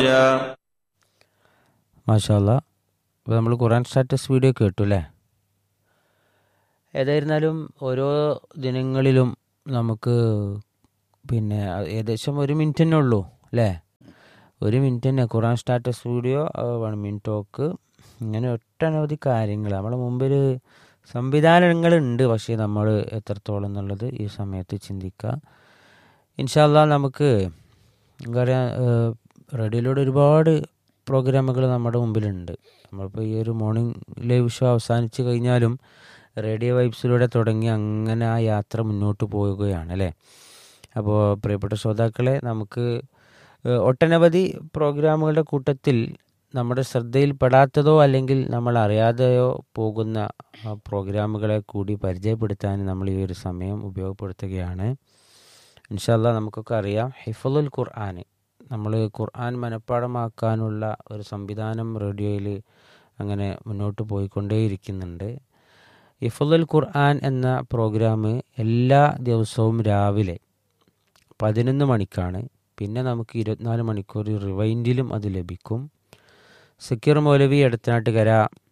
മാഷാല്ല അപ്പോൾ നമ്മൾ ഖുറാൻ സ്റ്റാറ്റസ് വീഡിയോ കേട്ടു അല്ലേ ഏതായിരുന്നാലും ഓരോ ദിനങ്ങളിലും നമുക്ക് പിന്നെ ഏകദേശം ഒരു മിനിറ്റ് തന്നെ ഉള്ളൂ അല്ലേ ഒരു മിനിറ്റ് തന്നെ Quran status video one minute talk ഇങ്ങനെ ഒട്ടനവധി കാര്യങ്ങൾ നമ്മളെ മുമ്പിൽ സംവിധാനങ്ങളുണ്ട് പക്ഷേ നമ്മൾ എത്രത്തോളം എന്നുള്ളത് ഈ സമയത്ത് ചിന്തിക്കുക ഇൻഷാല്ല നമുക്ക് എന്താ പറയുക റേഡിയോയിലൂടെ ഒരുപാട് പ്രോഗ്രാമുകൾ നമ്മുടെ മുമ്പിലുണ്ട് നമ്മളിപ്പോൾ ഈ ഒരു മോർണിംഗ് ലൈവ് ഷോ അവസാനിച്ച് കഴിഞ്ഞാലും റേഡിയോ വൈബ്സിലൂടെ തുടങ്ങി അങ്ങനെ ആ യാത്ര മുന്നോട്ട് പോവുകയാണ് അല്ലേ അപ്പോൾ പ്രിയപ്പെട്ട ശ്രോതാക്കളെ നമുക്ക് ഏഹ്, ഒട്ടനവധി പ്രോഗ്രാമുകളുടെ കൂട്ടത്തിൽ നമ്മുടെ ശ്രദ്ധയിൽപ്പെടാത്തതോ അല്ലെങ്കിൽ നമ്മൾ അറിയാതെയോ പോകുന്ന ആ, പ്രോഗ്രാമുകളെ കൂടി പരിചയപ്പെടുത്താൻ നമ്മൾ ഈ ഒരു സമയം ഉപയോഗപ്പെടുത്തുകയാണ് ഇൻഷാല്ല നമുക്കൊക്കെ അറിയാം ഹിഫുൽ ഖുർആൻ നമ്മൾ ഖുർആൻ മനഃപ്പാടമാക്കാനുള്ള ഒരു സംവിധാനം റേഡിയോയിൽ അങ്ങനെ മുന്നോട്ട് പോയിക്കൊണ്ടേയിരിക്കുന്നുണ്ട് ഹിഫുൽ ഖുർആൻ എന്ന പ്രോഗ്രാം എല്ലാ ദിവസവും രാവിലെ പതിനൊന്ന് മണിക്കാണ് പിന്നെ നമുക്ക് ഇരുപത്തിനാല് മണിക്കൂർ റിവൈൻഡിലും അത് ലഭിക്കും സക്കീർ മൗലവി എടത്തനാട്ടുകര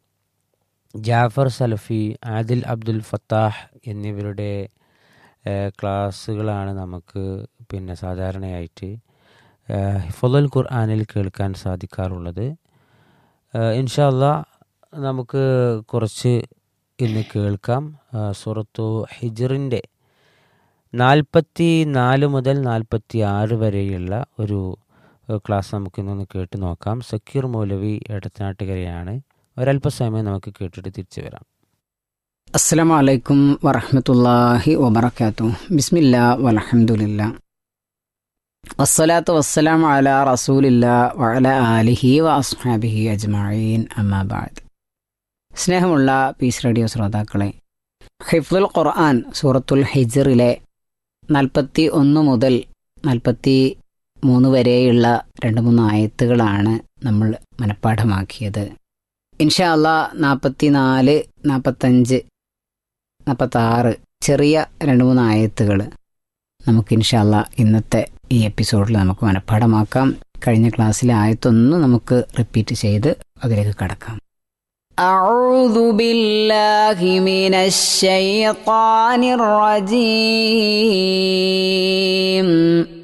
ജാഫർ സലഫി ആദിൽ അബ്ദുൽ ഫത്താഹ് എന്നിവരുടെ ഏഹ്, ക്ലാസ്സുകളാണ് നമുക്ക് പിന്നെ സാധാരണയായിട്ട് ഹിഫുൽ ഖുർആനിൽ കേൾക്കാൻ സാധിക്കാറുള്ളത് ഇൻഷല്ല നമുക്ക് കുറച്ച് ഇന്ന് കേൾക്കാം ആ, സൂറത്തു ഹിജറിൻ്റെ നാൽപ്പത്തി നാല് മുതൽ നാൽപ്പത്തി ആറ് വരെയുള്ള ഒരു ഏഹ്, ക്ലാസ് നമുക്കിന്നൊന്ന് കേട്ട് നോക്കാം സക്കീർ മൗലവി എടത്തനാട്ടുകരയാണ് ഒരല്പസമയം നമുക്ക് കേട്ടിട്ട് തിരിച്ചു വരാം അസ്സലാമു അലൈക്കും വറഹ്മത്തുള്ളാഹി വബറകാത്തു ബിസ്മില്ല വലഹമുല്ല വസ്സലാത്തു വസ്സലാം അല റസൂലില്ല വഅല ആലിഹി വ അസ്ഹാബിഹി അജ്മഈൻ അമ്മാ ബഅദ് സ്നേഹമുള്ള പീസ് റേഡിയോ ശ്രോതാക്കളെ ഹിഫ്ലുൽ ഖുർആൻ സൂറത്തുൽ ഹിജറിലെ നാൽപ്പത്തി ഒന്ന് മുതൽ നാൽപ്പത്തി മൂന്ന് വരെയുള്ള രണ്ട് മൂന്ന് ആയത്തുകളാണ് നമ്മൾ മനഃപ്പാഠമാക്കിയത് ഇൻഷാ അല്ലാ നാൽപ്പത്തി നാല് നാൽപ്പത്തഞ്ച് നാൽപ്പത്താറ് ചെറിയ രണ്ട് മൂന്ന് ആയത്തുകൾ നമുക്ക് ഇൻഷാല്ല ഇന്നത്തെ ഈ എപ്പിസോഡിൽ നമുക്ക് മനഃപ്പാഠമാക്കാം കഴിഞ്ഞ ക്ലാസ്സിലെ ആയത്തൊന്ന് നമുക്ക് റിപ്പീറ്റ് ചെയ്ത് അതിലേക്ക് കടക്കാം أعوذ بالله من الشيطان الرجيم